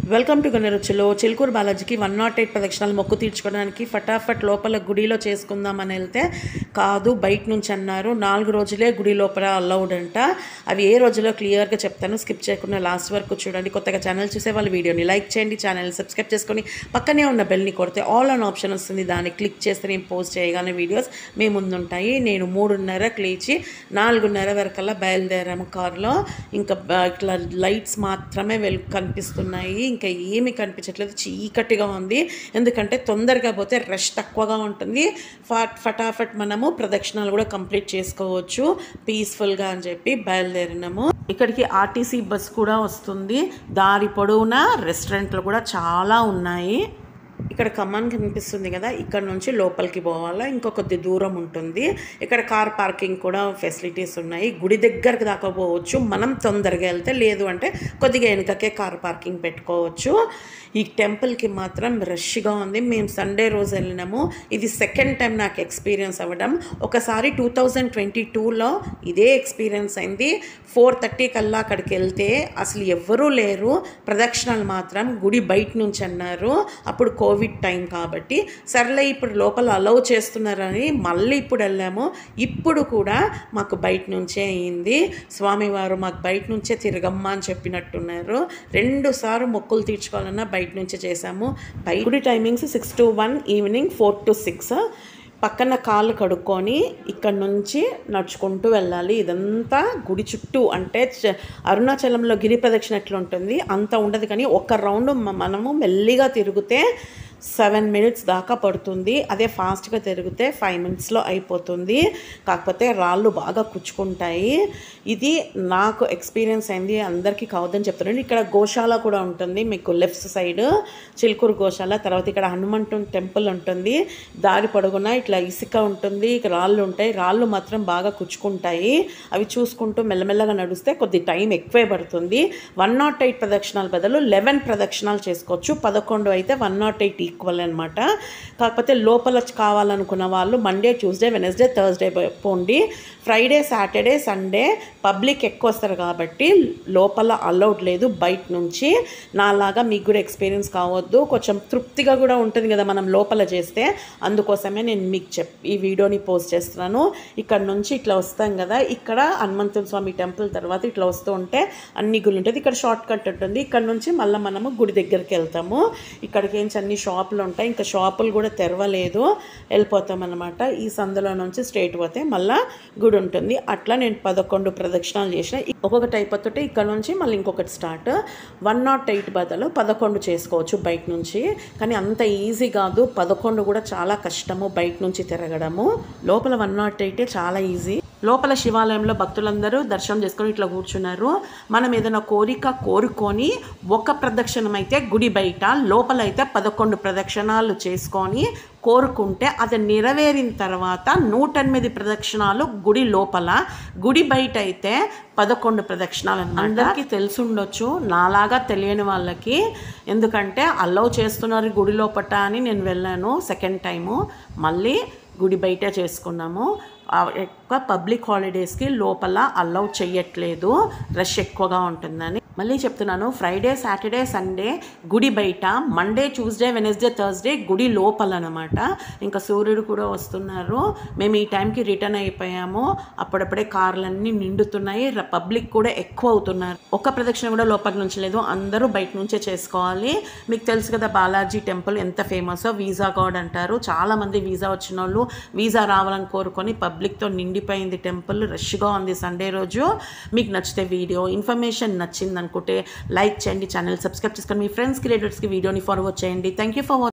Welcome to రుచులు చిలుకూరు బాలాజీకి one nought eight ప్రదక్షిణాలు మొక్కు తీర్చుకోవడానికి ఫటాఫట్ లోపల గుడిలో చేసుకుందామని వెళ్తే కాదు బయట నుంచి అన్నారు నాలుగు రోజులే గుడి లోపల అలౌడ్ అంట అవి ఏ రోజులో క్లియర్గా చెప్తాను స్కిప్ చేయకుండా లాస్ట్ వరకు చూడండి కొత్తగా ఛానల్ చూసే వాళ్ళ వీడియోని లైక్ చేయండి ఛానల్ సబ్స్క్రైబ్ చేసుకొని పక్కనే ఉన్న బెల్ని కొడితే ఆల్ అన్ ఆప్షన్ వస్తుంది దాన్ని క్లిక్ చేస్తే నేను పోస్ట్ చేయగానే వీడియోస్ మీ ముందుంటాయి నేను మూడున్నరకు లేచి నాలుగున్నర వరకల్లా బయలుదేరాము కారులో ఇంకా బ- ఇట్లా లైట్స్ మాత్రమే వెల్ కనిపిస్తున్నాయి ఇంకా ఏమీ కనిపించట్లేదు చీకటిగా ఉంది ఎందుకంటే తొందరగా పోతే రష్ తక్కువగా ఉంటుంది ఫాట్ ఫటాఫట్ మనము ప్రదక్షిణాలు కూడా కంప్లీట్ చేసుకోవచ్చు పీస్ఫుల్గా అని చెప్పి బయలుదేరినాము ఇక్కడికి ఆర్టీసీ బస్ కూడా వస్తుంది దారి పొడవునా రెస్టారెంట్లు కూడా చాలా ఉన్నాయి ఇక్కడ కమాన్ కనిపిస్తుంది కదా ఇక్కడ నుంచి లోపలికి పోవాలా ఇంకో కొద్ది దూరం ఉంటుంది ఇక్కడ కార్ పార్కింగ్ కూడా ఫెసిలిటీస్ ఉన్నాయి గుడి దగ్గరకు దాకా పోవచ్చు మనం తొందరగా వెళ్తే లేదు అంటే కొద్దిగా వెనుకకే కార్ పార్కింగ్ పెట్టుకోవచ్చు ఈ టెంపుల్కి మాత్రం రష్గా ఉంది మేము సండే రోజు వెళ్ళినాము ఇది సెకండ్ టైం నాకు ఎక్స్పీరియన్స్ అవ్వడం ఒకసారి టూ థౌజండ్ ట్వంటీ టూలో ఇదే ఎక్స్పీరియన్స్ అయింది ఫోర్ థర్టీ కల్లా అక్కడికి వెళ్తే అసలు ఎవ్వరూ లేరు ప్రదక్షిణాలు మాత్రం గుడి బయట నుంచి అన్నారు అప్పుడు కోవిడ్ టైం కాబట్టి సర్లే ఇప్పుడు లోపల అలౌ చేస్తున్నారని మళ్ళీ ఇప్పుడు వెళ్ళాము ఇప్పుడు కూడా మాకు బయట నుంచే అయింది స్వామివారు మాకు బయట నుంచే తిరగమ్మా అని చెప్పినట్టున్నారు రెండు సార్లు మొక్కులు తీర్చుకోవాలన్నా బయట నుంచే చేశాము బయట గుడి timings six to one evening four to six పక్కన కాళ్ళు కడుక్కొని ఇక్కడ నుంచి నడుచుకుంటూ వెళ్ళాలి ఇదంతా గుడి చుట్టూ అంటే చ- అరుణాచలంలో గిరి ప్రదక్షిణ ఎట్లా ఉంటుంది అంత ఉండదు కానీ ఒక రౌండ్ మ- మనము మెల్లిగా తిరిగితే సెవెన్ మినిట్స్ దాకా పడుతుంది అదే ఫాస్ట్గా తిరిగితే ఫైవ్ మినిట్స్లో అయిపోతుంది కాకపోతే రాళ్ళు బాగా కుచ్చుకుంటాయి ఇది నాకు ఎక్స్పీరియన్స్ అయింది అందరికీ కావద్దని చెప్తున్నాను ఇక్కడ గోశాల కూడా ఉంటుంది మీకు లెఫ్ట్ సైడ్ చిలుకూరు గోశాల తర్వాత ఇక్కడ హనుమంతు టెంపుల్ ఉంటుంది దారి పొడుగున ఇట్లా ఇసుక ఉంటుంది ఇక రాళ్ళు ఉంటాయి రాళ్ళు మాత్రం బాగా కుచ్చుకుంటాయి అవి చూసుకుంటూ మెల్లమెల్లగా నడిస్తే కొద్ది టైం ఎక్కువే పడుతుంది వన్ నాట్ ఎయిట్ ప్రదక్షిణాల బదులు లెవెన్ ప్రదక్షిణాలు చేసుకోవచ్చు పదకొండు అయితే వన్ నాట్ ఎయిట్ ఈక్వల్ అనమాట కాకపోతే లోపల కావాలనుకున్న వాళ్ళు మండే ట్యూస్డే వెనస్డే థర్స్డే పోండి ఫ్రైడే సాటర్డే సండే పబ్లిక్ ఎక్కువ వస్తారు కాబట్టి లోపల అలౌడ్ లేదు బయట నుంచి నాలాగా మీకు కూడా ఎక్స్పీరియన్స్ కావద్దు కొంచెం తృప్తిగా కూడా ఉంటుంది కదా మనం లోపల చేస్తే అందుకోసమే నేను మీకు చెప్ ఈ వీడియోని పోస్ట్ చేస్తున్నాను ఇక్కడ నుంచి ఇట్లా వస్తాం కదా ఇక్కడ హనుమంతుల స్వామి టెంపుల్ తర్వాత ఇట్లా వస్తూ ఉంటే అన్ని గుళ్ళు ఉంటుంది ఇక్కడ షార్ట్ కట్ ఉంటుంది ఇక్కడ నుంచి మళ్ళీ మనము గుడి దగ్గరికి వెళ్తాము ఇక్కడికి ఏంచి అన్ని షాపులు ఉంటాయి ఇంకా షాపులు కూడా తెరవలేదు వెళ్ళిపోతాం అనమాట ఈ సందులో నుంచి స్ట్రైట్ పోతే మళ్ళీ గుడి ఉంటుంది అట్లా నేను పదకొండు ప్రదక్షిణాలు చేసిన ఒక్కొక్కటి అయిపోతుంటే ఇక్కడ నుంచి మళ్ళీ ఇంకొకటి స్టార్ట్ వన్ నాట్ ఎయిట్ బదులు పదకొండు చేసుకోవచ్చు బయట నుంచి కానీ అంత ఈజీ కాదు పదకొండు కూడా చాలా కష్టము బయట నుంచి తిరగడము లోపల వన్ నాట్ ఎయిటే చాలా ఈజీ లోపల శివాలయంలో భక్తులందరూ దర్శనం చేసుకొని ఇట్లా కూర్చున్నారు మనం ఏదైనా కోరిక కోరుకొని ఒక ప్రదక్షిణం అయితే గుడి బయట లోపల అయితే పదకొండు ప్రదక్షిణాలు చేసుకొని కోరుకుంటే అది నెరవేరిన తర్వాత నూట ఎనిమిది ప్రదక్షిణాలు గుడి లోపల గుడి బయట అయితే పదకొండు ప్రదక్షిణాలు అన్నమాట. అందరికీ తెలిసి ఉండొచ్చు నాలాగా తెలియని వాళ్ళకి ఎందుకంటే అల్లౌ చేస్తున్నారు గుడి లోపట అని నేను వెళ్ళాను సెకండ్ టైము మళ్ళీ గుడి బయట చేసుకున్నాము ఆ ఎక్కువ పబ్లిక్ హాలిడేస్కి లోపల అలౌ చెయ్యట్లేదు రష్ ఎక్కువగా ఉంటుందని మళ్ళీ చెప్తున్నాను ఫ్రైడే సాటర్డే సండే గుడి బయట మండే ట్యూస్డే వెనస్డే థర్స్డే గుడి లోపల అనమాట ఇంకా సూర్యుడు కూడా వస్తున్నారు మేము ఈ టైంకి రిటర్న్ అయిపోయాము అప్పుడప్పుడే కార్లన్నీ నిండుతున్నాయి ర- పబ్లిక్ కూడా ఎక్కువ అవుతున్నారు ఒక్క ప్రదక్షిణ కూడా లోపల నుంచి లేదు అందరూ బయట నుంచే చేసుకోవాలి మీకు తెలుసు కదా బాలాజీ టెంపుల్ ఎంత ఫేమస్ వీసా గాడ్ అంటారు చాలా మంది వీసా వచ్చిన వాళ్ళు వీసా రావాలని కోరుకొని పబ్లిక్తో నిండిపోయింది టెంపుల్ రష్గా ఉంది సండే రోజు మీకు నచ్చితే వీడియో ఇన్ఫర్మేషన్ నచ్చింది అనుకుంటే లైక్ చేయండి ఛానల్ సబ్స్క్రైబ్ చేసుకొని మీ ఫ్రెండ్స్కి రిలేటివ్స్కి వీడియోని ఫార్వర్డ్ చేయండి థ్యాంక్ యూ ఫర్